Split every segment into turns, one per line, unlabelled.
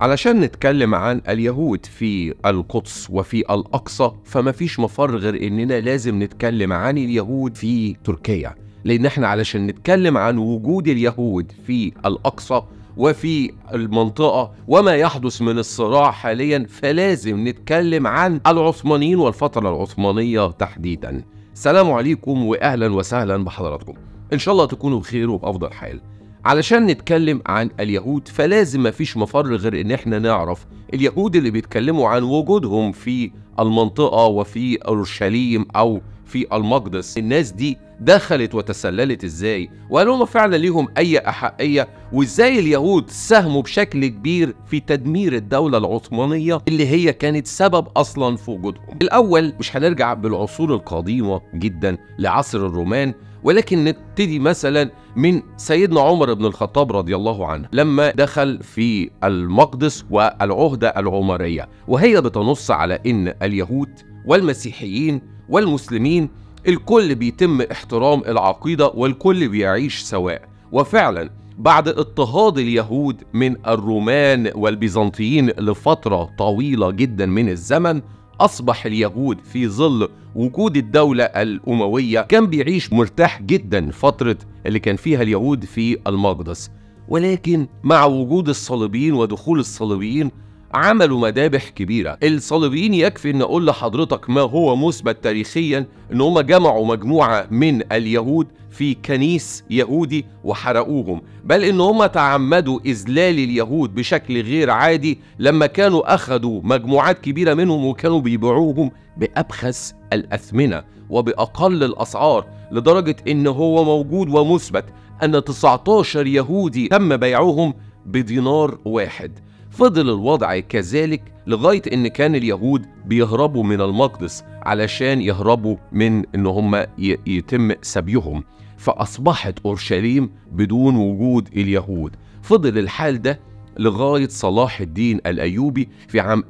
علشان نتكلم عن اليهود في القدس وفي الأقصى فما فيش مفر غير إننا لازم نتكلم عن اليهود في تركيا لأن احنا علشان نتكلم عن وجود اليهود في الأقصى وفي المنطقة وما يحدث من الصراع حاليا فلازم نتكلم عن العثمانيين والفترة العثمانية تحديدا السلام عليكم وأهلا وسهلا بحضراتكم إن شاء الله تكونوا بخير وبأفضل حال علشان نتكلم عن اليهود فلازم مفيش مفر غير ان احنا نعرف اليهود اللي بيتكلموا عن وجودهم في المنطقة وفي اورشليم او في المقدس الناس دي دخلت وتسللت ازاي وهل هم فعلا ليهم اي احقية وازاي اليهود ساهموا بشكل كبير في تدمير الدولة العثمانية اللي هي كانت سبب اصلا في وجودهم الاول مش هنرجع بالعصور القديمة جدا لعصر الرومان ولكن نبتدي مثلا من سيدنا عمر بن الخطاب رضي الله عنه لما دخل في المقدس والعهدة العمرية وهي بتنص على ان اليهود والمسيحيين والمسلمين الكل بيتم احترام العقيدة والكل بيعيش سواء وفعلا بعد اضطهاد اليهود من الرومان والبيزنطيين لفترة طويلة جدا من الزمن أصبح اليهود في ظل وجود الدولة الأموية كان بيعيش مرتاح جدا فترة اللي كان فيها اليهود في المقدس ولكن مع وجود الصليبيين ودخول الصليبيين عملوا مذابح كبيرة الصليبيين يكفي ان اقول لحضرتك ما هو مثبت تاريخيا ان هم جمعوا مجموعة من اليهود في كنيس يهودي وحرقوهم بل ان هم تعمدوا اذلال اليهود بشكل غير عادي لما كانوا اخذوا مجموعات كبيرة منهم وكانوا بيبيعوهم بأبخس الأثمنة وبأقل الأسعار لدرجة ان هو موجود ومثبت ان 19 يهودي تم بيعهم بدينار واحد فضل الوضع كذلك لغاية إن كان اليهود بيهربوا من المقدس علشان يهربوا من إن هم يتم سبيهم فأصبحت أورشليم بدون وجود اليهود فضل الحال ده لغاية صلاح الدين الأيوبي في عام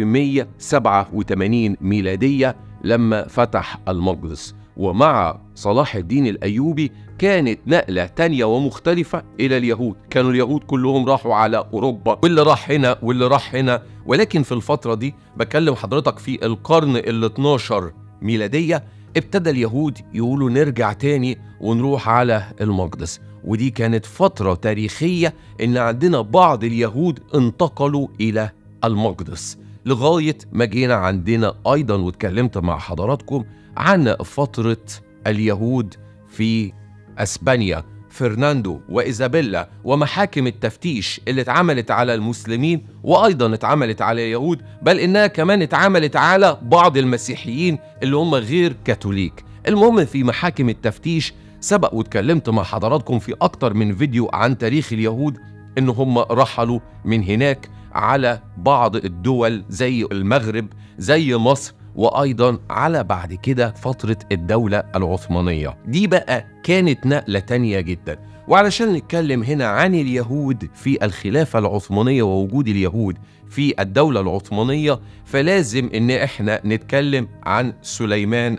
1187 ميلادية لما فتح المقدس ومع صلاح الدين الأيوبي كانت نقلة تانية ومختلفة إلى اليهود كانوا اليهود كلهم راحوا على أوروبا واللي راح هنا واللي راح هنا ولكن في الفترة دي بكلم حضرتك في القرن ال 12 ميلادية ابتدى اليهود يقولوا نرجع تاني ونروح على المقدس ودي كانت فترة تاريخية إن عندنا بعض اليهود انتقلوا إلى المقدس لغاية ما جينا عندنا أيضا واتكلمت مع حضراتكم عن فترة اليهود في اسبانيا فرناندو وايزابيلا ومحاكم التفتيش اللي اتعملت على المسلمين وايضا اتعملت على اليهود بل انها كمان اتعملت على بعض المسيحيين اللي هم غير كاثوليك المهم في محاكم التفتيش سبق واتكلمت مع حضراتكم في اكتر من فيديو عن تاريخ اليهود ان هم رحلوا من هناك على بعض الدول زي المغرب زي مصر وايضا على بعد كده فترة الدولة العثمانية دي بقى كانت نقلة تانية جدا وعلشان نتكلم هنا عن اليهود في الخلافة العثمانية ووجود اليهود في الدولة العثمانية فلازم ان احنا نتكلم عن سليمان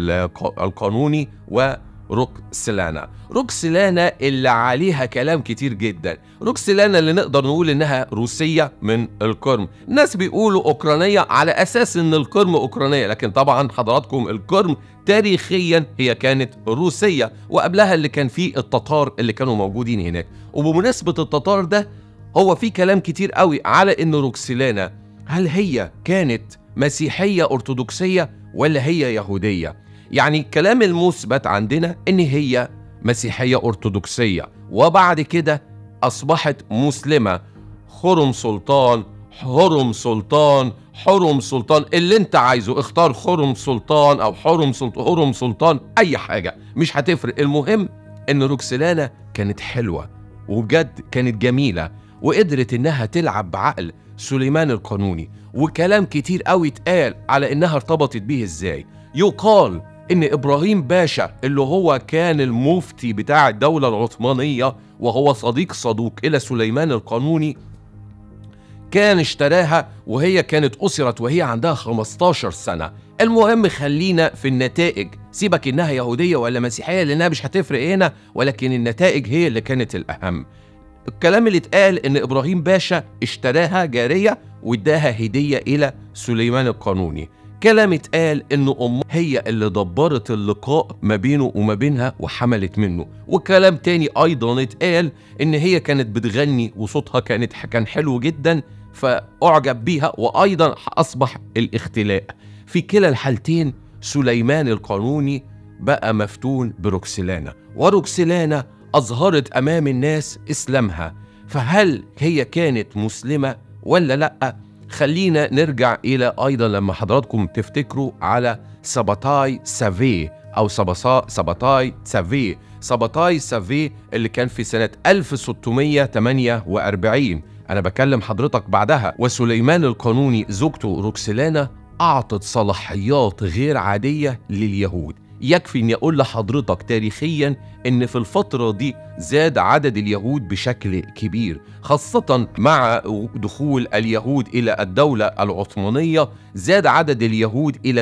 القانوني و روكسلانا روكسلانا اللي عليها كلام كتير جدا روكسلانا اللي نقدر نقول انها روسية من القرم الناس بيقولوا اوكرانية على اساس ان القرم اوكرانية لكن طبعا حضراتكم القرم تاريخيا هي كانت روسية وقبلها اللي كان فيه التتار اللي كانوا موجودين هناك وبمناسبة التتار ده هو في كلام كتير قوي على ان روكسلانا هل هي كانت مسيحية أرثوذكسية ولا هي يهودية يعني الكلام المثبت عندنا ان هي مسيحيه ارثوذكسيه وبعد كده اصبحت مسلمه خرم سلطان حرم سلطان حرم سلطان اللي انت عايزه اختار خرم سلطان او حرم سلطان حرم سلطان اي حاجه مش هتفرق المهم ان روكسلانا كانت حلوه وبجد كانت جميله وقدرت انها تلعب بعقل سليمان القانوني وكلام كتير قوي اتقال على انها ارتبطت بيه ازاي يقال ان ابراهيم باشا اللي هو كان المفتي بتاع الدولة العثمانية وهو صديق صدوق الى سليمان القانوني كان اشتراها وهي كانت أسرت وهي عندها 15 سنة المهم خلينا في النتائج سيبك إنها يهودية ولا مسيحية لأنها مش هتفرق هنا ولكن النتائج هي اللي كانت الأهم الكلام اللي اتقال ان ابراهيم باشا اشتراها جاريه واداها هديه الى سليمان القانوني كلام اتقال ان امه هي اللي دبرت اللقاء ما بينه وما بينها وحملت منه وكلام تاني ايضا اتقال ان هي كانت بتغني وصوتها كانت كان حلو جدا فاعجب بيها وايضا اصبح الاختلاء في كلا الحالتين سليمان القانوني بقى مفتون بروكسلانا وروكسلانا اظهرت امام الناس اسلامها فهل هي كانت مسلمه ولا لا خلينا نرجع الى ايضا لما حضراتكم تفتكروا على سباتاي سافي او سباسا سباتاي سافي سباتاي سافي اللي كان في سنه 1648 انا بكلم حضرتك بعدها وسليمان القانوني زوجته روكسلانا اعطت صلاحيات غير عاديه لليهود يكفي اني اقول لحضرتك تاريخيا ان في الفتره دي زاد عدد اليهود بشكل كبير خاصه مع دخول اليهود الى الدوله العثمانيه زاد عدد اليهود الى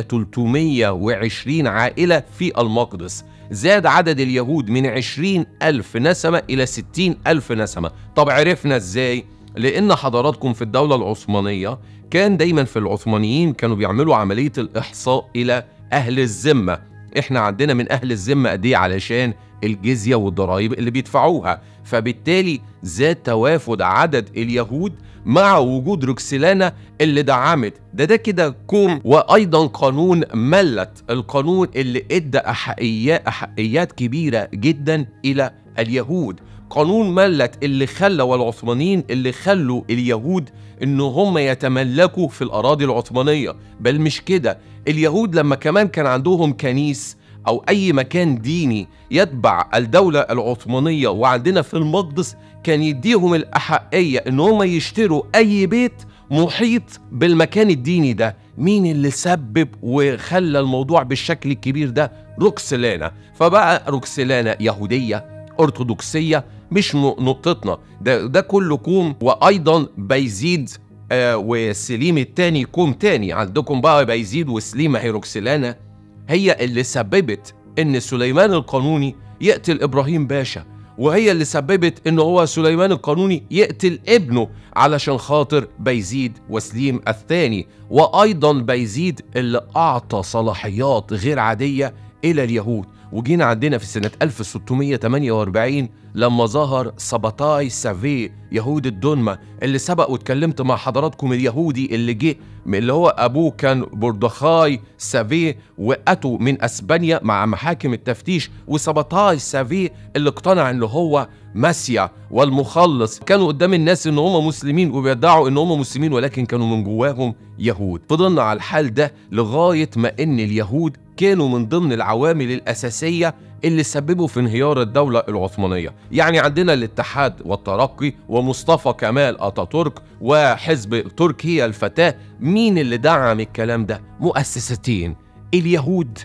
320 عائله في المقدس زاد عدد اليهود من 20 ألف نسمة إلى 60 ألف نسمة طب عرفنا إزاي؟ لأن حضراتكم في الدولة العثمانية كان دايما في العثمانيين كانوا بيعملوا عملية الإحصاء إلى أهل الذمة احنا عندنا من اهل الذمه قد ايه علشان الجزيه والضرائب اللي بيدفعوها فبالتالي زاد توافد عدد اليهود مع وجود روكسلانا اللي دعمت ده ده كده كوم وايضا قانون ملت القانون اللي ادى احقيات احقيات كبيره جدا الى اليهود قانون ملت اللي خلى والعثمانيين اللي خلوا اليهود ان هم يتملكوا في الاراضي العثمانيه بل مش كده اليهود لما كمان كان عندهم كنيس او اي مكان ديني يتبع الدوله العثمانيه وعندنا في المقدس كان يديهم الاحقيه ان هم يشتروا اي بيت محيط بالمكان الديني ده مين اللي سبب وخلى الموضوع بالشكل الكبير ده روكسلانا فبقى روكسلانا يهوديه ارثوذكسيه مش نقطتنا ده ده كله كوم وايضا بيزيد آه وسليم التاني كوم تاني عندكم بقى بيزيد وسليمة هيروكسلانا هي اللي سببت ان سليمان القانوني يقتل ابراهيم باشا وهي اللي سببت ان هو سليمان القانوني يقتل ابنه علشان خاطر بيزيد وسليم الثاني وايضا بيزيد اللي اعطى صلاحيات غير عاديه الى اليهود وجينا عندنا في سنة 1648 لما ظهر سباتاي سافي يهود الدنمة اللي سبق واتكلمت مع حضراتكم اليهودي اللي جه اللي هو أبوه كان بردخاي سافي وأتوا من أسبانيا مع محاكم التفتيش وسباتاي سافي اللي اقتنع إن هو ماسيا والمخلص كانوا قدام الناس ان هم مسلمين وبيدعوا ان هم مسلمين ولكن كانوا من جواهم يهود فضلنا على الحال ده لغايه ما ان اليهود كانوا من ضمن العوامل الاساسيه اللي سببوا في انهيار الدولة العثمانية يعني عندنا الاتحاد والترقي ومصطفى كمال أتاتورك وحزب تركيا الفتاة مين اللي دعم الكلام ده مؤسستين اليهود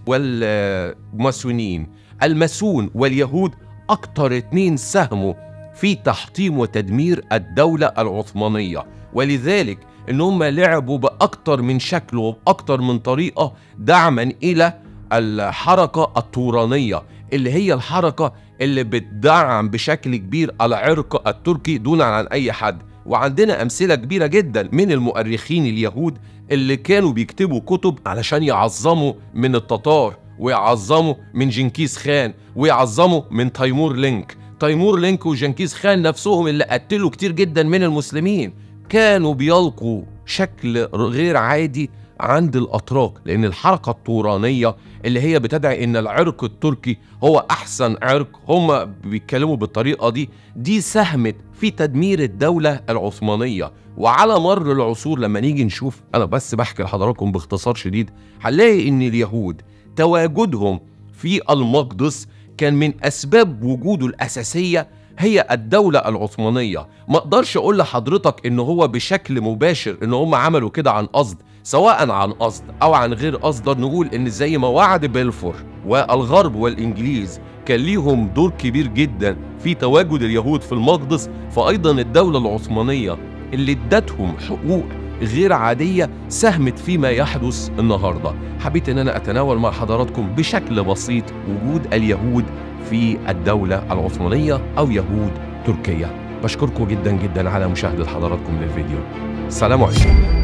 والماسونين الماسون واليهود أكتر اتنين ساهموا في تحطيم وتدمير الدولة العثمانية ولذلك ان هم لعبوا باكتر من شكل وباكتر من طريقه دعما الى الحركه التورانيه اللي هي الحركه اللي بتدعم بشكل كبير العرق التركي دون عن اي حد وعندنا امثله كبيره جدا من المؤرخين اليهود اللي كانوا بيكتبوا كتب علشان يعظموا من التتار ويعظموا من جنكيز خان ويعظموا من تيمور لينك تيمور لينك وجنكيز خان نفسهم اللي قتلوا كتير جدا من المسلمين كانوا بيلقوا شكل غير عادي عند الاتراك لان الحركه الطورانيه اللي هي بتدعي ان العرق التركي هو احسن عرق هم بيتكلموا بالطريقه دي دي ساهمت في تدمير الدوله العثمانيه وعلى مر العصور لما نيجي نشوف انا بس بحكي لحضراتكم باختصار شديد هنلاقي ان اليهود تواجدهم في المقدس كان من اسباب وجوده الاساسيه هي الدولة العثمانية ما اقدرش اقول لحضرتك ان هو بشكل مباشر ان هم عملوا كده عن قصد سواء عن قصد او عن غير قصد نقول ان زي ما وعد بلفور والغرب والانجليز كان ليهم دور كبير جدا في تواجد اليهود في المقدس فايضا الدولة العثمانية اللي ادتهم حقوق غير عادية ساهمت فيما يحدث النهاردة حبيت ان انا اتناول مع حضراتكم بشكل بسيط وجود اليهود في الدولة العثمانية او يهود تركيا بشكركم جدا جدا على مشاهدة حضراتكم للفيديو السلام عليكم